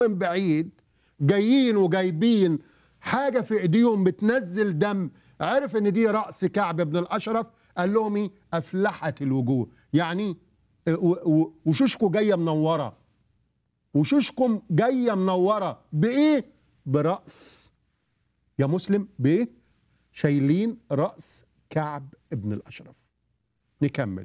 من بعيد جايين وجايبين حاجه في ايديهم بتنزل دم عرف ان دي راس كعب بن الاشرف قال لهم ايه افلحت الوجوه يعني و- و- وشوشكم جايه منوره وشوشكم جايه منوره بايه براس يا مسلم بايه شايلين راس كعب بن الاشرف نكمل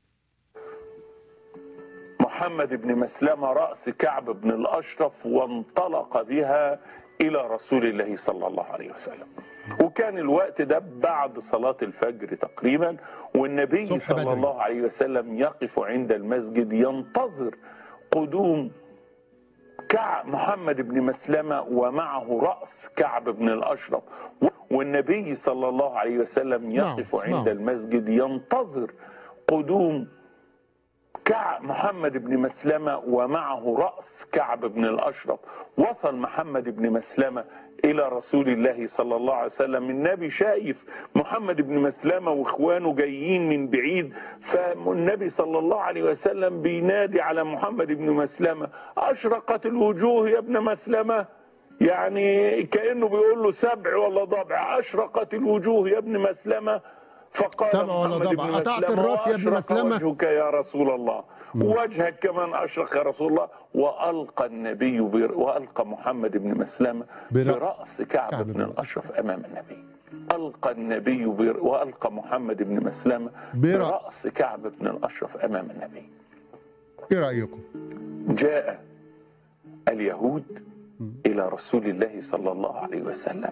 محمد بن مسلمة رأس كعب بن الأشرف وانطلق بها إلى رسول الله صلى الله عليه وسلم وكان الوقت ده بعد صلاة الفجر تقريبا والنبي صبح صلى بدري. الله عليه وسلم يقف عند المسجد ينتظر قدوم كعب محمد بن مسلمة ومعه رأس كعب بن الأشرف والنبي صلى الله عليه وسلم يقف نعم، عند نعم. المسجد ينتظر قدوم كعب محمد بن مسلمة ومعه رأس كعب بن الأشرف وصل محمد بن مسلمة إلى رسول الله صلى الله عليه وسلم النبي شايف محمد بن مسلمة وإخوانه جايين من بعيد فالنبي صلى الله عليه وسلم بينادي على محمد بن مسلمة أشرقت الوجوه يا ابن مسلمة يعني كأنه بيقول له سبع ولا ضبع أشرقت الوجوه يا ابن مسلمة فقال سبع ولا محمد ضبع. بن قطعت مسلمة الراس يا ابن وأشرق مسلمة. وجهك يا رسول الله وجهك كمان أشرق يا رسول الله وألقى النبي بر... وألقى محمد بن مسلمة برأس برأس كعب, كعب بن بن الأشرف أمام النبي ألقى النبي بر... وألقى محمد بن مسلمة برأس. برأس كعب بن الأشرف أمام النبي ايه رايكم جاء اليهود إلى رسول الله صلى الله عليه وسلم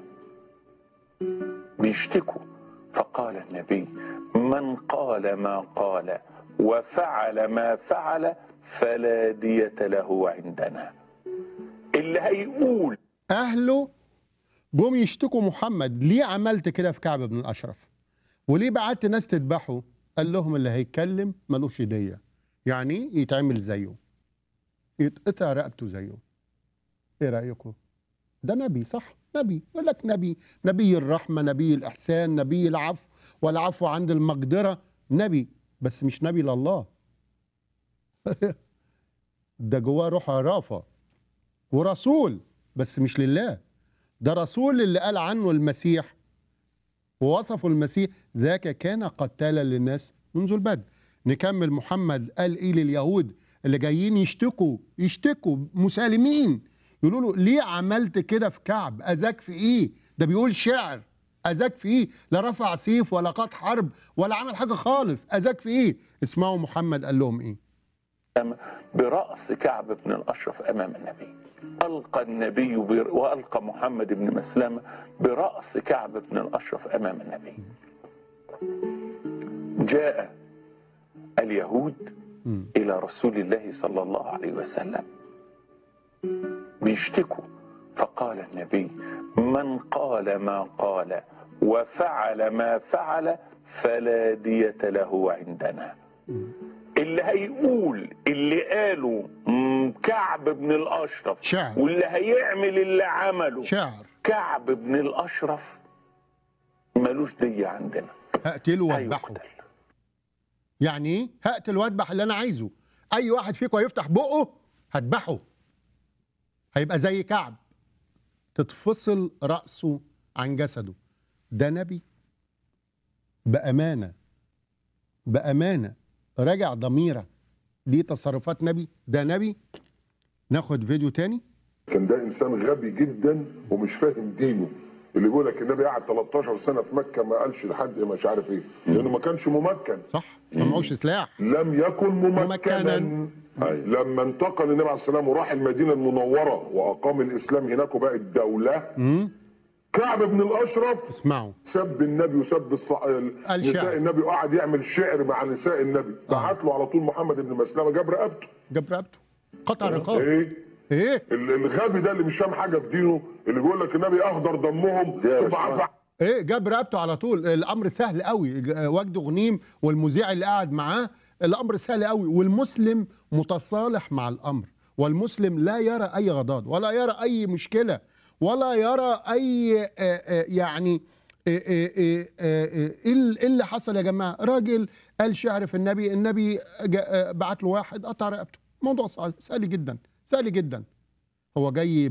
بيشتكوا فقال النبي من قال ما قال وفعل ما فعل فلا دية له عندنا اللي هيقول اهله جم يشتكوا محمد ليه عملت كده في كعب بن الاشرف وليه بعت ناس تذبحه قال لهم اللي هيتكلم ملوش دية يعني إيه؟ يتعمل زيه يتقطع رقبته زيه ايه رايكم ده نبي صح نبي يقول لك نبي نبي الرحمه نبي الاحسان نبي العفو والعفو عند المقدره نبي بس مش نبي لله ده جواه روح عرافه ورسول بس مش لله ده رسول اللي قال عنه المسيح ووصفه المسيح ذاك كان قتالا للناس منذ البدء نكمل محمد قال ايه لليهود اللي جايين يشتكوا يشتكوا مسالمين يقولوا له ليه عملت كده في كعب اذاك في ايه ده بيقول شعر اذاك في ايه لا رفع سيف ولا قاد حرب ولا عمل حاجه خالص اذاك في ايه اسمعوا محمد قال لهم ايه برأس كعب بن الأشرف أمام النبي ألقى النبي بر... وألقى محمد بن مسلمة برأس كعب بن الأشرف أمام النبي جاء اليهود إلى رسول الله صلى الله عليه وسلم بيشتكوا فقال النبي من قال ما قال وفعل ما فعل فلا دية له عندنا اللي هيقول اللي قاله مم، كعب بن الاشرف شعر. واللي هيعمل اللي عمله شعر كعب بن الاشرف ملوش دية عندنا هقتله واذبحه هيقتل يعني ايه هقتل واذبح اللي انا عايزه اي واحد فيكم هيفتح بقه هذبحه هيبقى زي كعب تتفصل راسه عن جسده ده نبي بامانه بامانه راجع ضميرك دي تصرفات نبي ده نبي ناخد فيديو تاني كان ده انسان غبي جدا ومش فاهم دينه اللي بيقول لك النبي قعد 13 سنه في مكه ما قالش لحد مش عارف ايه لانه ما كانش ممكن صح ما معهوش سلاح لم يكن ممكنا. ممكنا لما انتقل النبي عليه السلام وراح المدينه المنوره واقام الاسلام هناك وبقت دوله كعب بن الاشرف اسمعوا سب النبي وسب الص... شعر. نساء النبي وقعد يعمل شعر مع نساء النبي بعت له على طول محمد بن مسلمه جاب رقبته جاب رقبته قطع رقاب ايه ايه ال- الغبي ده اللي مش فاهم حاجه في دينه اللي بيقول لك النبي اهدر دمهم ثم عفى ايه جاب رقبته على طول الامر سهل قوي ج- وجد غنيم والمذيع اللي قاعد معاه الامر سهل قوي والمسلم متصالح مع الامر والمسلم لا يرى اي غضاض ولا يرى اي مشكله ولا يرى اي آه، آه، يعني آه، آه، آه، آه، ايه ال- إيه اللي حصل يا جماعه راجل قال شعر في النبي النبي جا- آه، بعت له واحد قطع رقبته موضوع سهل سهل جدا سهل جدا هو جاي